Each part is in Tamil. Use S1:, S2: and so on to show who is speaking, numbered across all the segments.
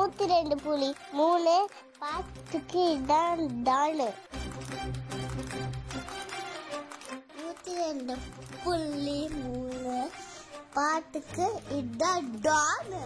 S1: நூத்தி ரெண்டு புலி மூணு பாட்டுக்கு இதான் டானு நூத்தி ரெண்டு புள்ளி மூணு பாட்டுக்கு இதான் டானு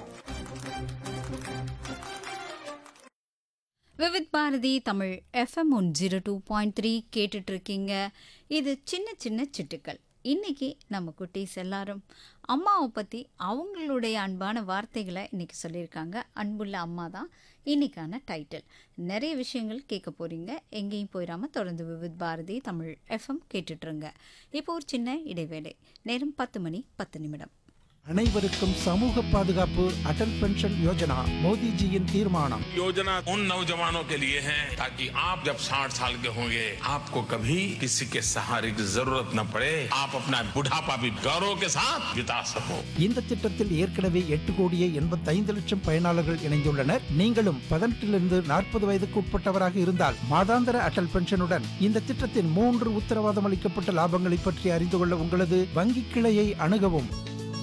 S2: Vividh Bharati Tamil FM one zero two point three கேட்டுட்டு இருக்கீங்க இது சின்ன சின்ன சிட்டுக்கள் இன்னைக்கு நம்ம குட்டீஸ் எல்லாரும் அம்மாவை பற்றி அவங்களுடைய அன்பான வார்த்தைகளை இன்னைக்கு சொல்லியிருக்காங்க அன்புள்ள அம்மா தான் இன்னைக்கான டைட்டில் நிறைய விஷயங்கள் கேட்க போறீங்க எங்கேயும் போயிடாம தொடர்ந்து விவித் பாரதி தமிழ் எஃப்எம் கேட்டுட்ருங்க இப்போ ஒரு சின்ன இடைவேளை நேரம் பத்து மணி பத்து நிமிடம்
S3: அனைவருக்கும் சமூக பாதுகாப்பு அடல் பென்ஷன் யோஜனா மோடிஜியின் தீர்மானம்
S4: योजना उन नौजवानों के लिए है ताकि आप जब 60 साल के होंगे आपको कभी किसी के सहारे की जरूरत न पड़े आप अपना बुढ़ापा भी गौरव के साथ बिता सको
S3: இந்த திட்டத்தில் ஏற்கனவே எட்டு கோடியே எண்பத்தைந்து லட்சம் பயனாளர்கள் இணைந்துள்ளனர் நீங்களும் பதினெட்டிலிருந்து நாற்பது வயதுக்கு உட்பட்டவராக இருந்தால் மாதாந்திர அடல் பென்ஷனுடன் இந்த திட்டத்தின் மூன்று உத்தரவாதம் அளிக்கப்பட்ட லாபங்களை பற்றி அறிந்து கொள்ள உங்களது வங்கி கிளையை அணுகவும்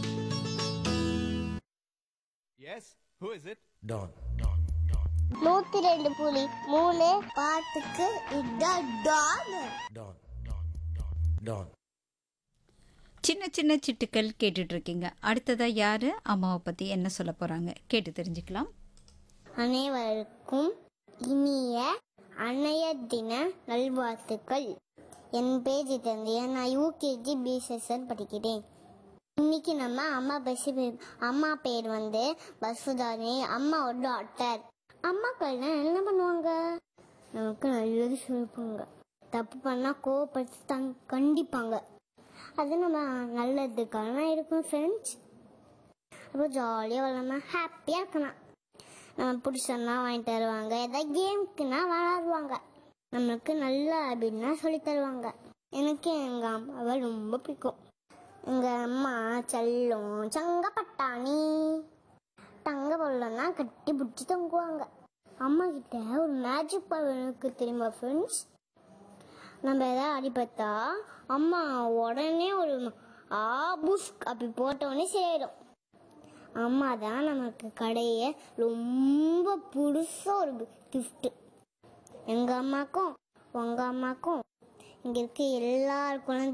S5: Yes? Who is it?
S1: நூத்தி ரெண்டு புலி மூணு பாட்டுக்கு இதான் டானு
S2: சின்ன சின்ன சிட்டுக்கள் கேட்டுட்டு இருக்கீங்க அடுத்ததா யாரு அம்மாவை பற்றி என்ன சொல்ல போறாங்க கேட்டு தெரிஞ்சுக்கலாம்
S1: அனைவருக்கும் இனிய அன்னைய தின நல்வாழ்த்துக்கள் என் பேர் ஜிதேந்தியா நான் யூகேஜி பி செஷன் படிக்கிறேன் இன்னைக்கு நம்ம அம்மா பஸ் அம்மா பேர் வந்து பசுதானி அம்மாவோட டாக்டர் அம்மாக்கள்லாம் என்ன பண்ணுவாங்க நமக்கு நல்லது சொல்லிப்பாங்க தப்பு பண்ணா கோவப்படுத்தி தங் கண்டிப்பாங்க அது நம்ம நல்லதுக்கான இருக்கும் ஃப்ரெண்ட்ஸ் அப்போ ஜாலியாக விளாடாம ஹாப்பியாக இருக்கலாம் நம்ம பிடிச்சோன்னா வாங்கிட்டு தருவாங்க ஏதாவது கேமுக்குன்னா விளாடுவாங்க நம்மளுக்கு நல்ல அப்படின்னா சொல்லி தருவாங்க எனக்கு எங்கள் அம்மாவை ரொம்ப பிடிக்கும் எங்கள் அம்மா செல்லம் சங்க பட்டாணி தங்க பொருளன்னா கட்டி பிடிச்சி தொங்குவாங்க அம்மா கிட்ட ஒரு மேஜிக் பவர் எனக்கு தெரியுமா ஃப்ரெண்ட்ஸ் நம்ம எதாவது அடிபட்டா அம்மா உடனே ஒரு ஆபுஸ் அப்படி போட்ட உடனே சரியாயிடும் அம்மா தான் நமக்கு கடையை ரொம்ப புதுச ஒரு கிஃப்ட் எங்கள் அம்மாக்கும் உங்கள் அம்மாக்கும் இங்கே இருக்க எல்லார் குழந்தை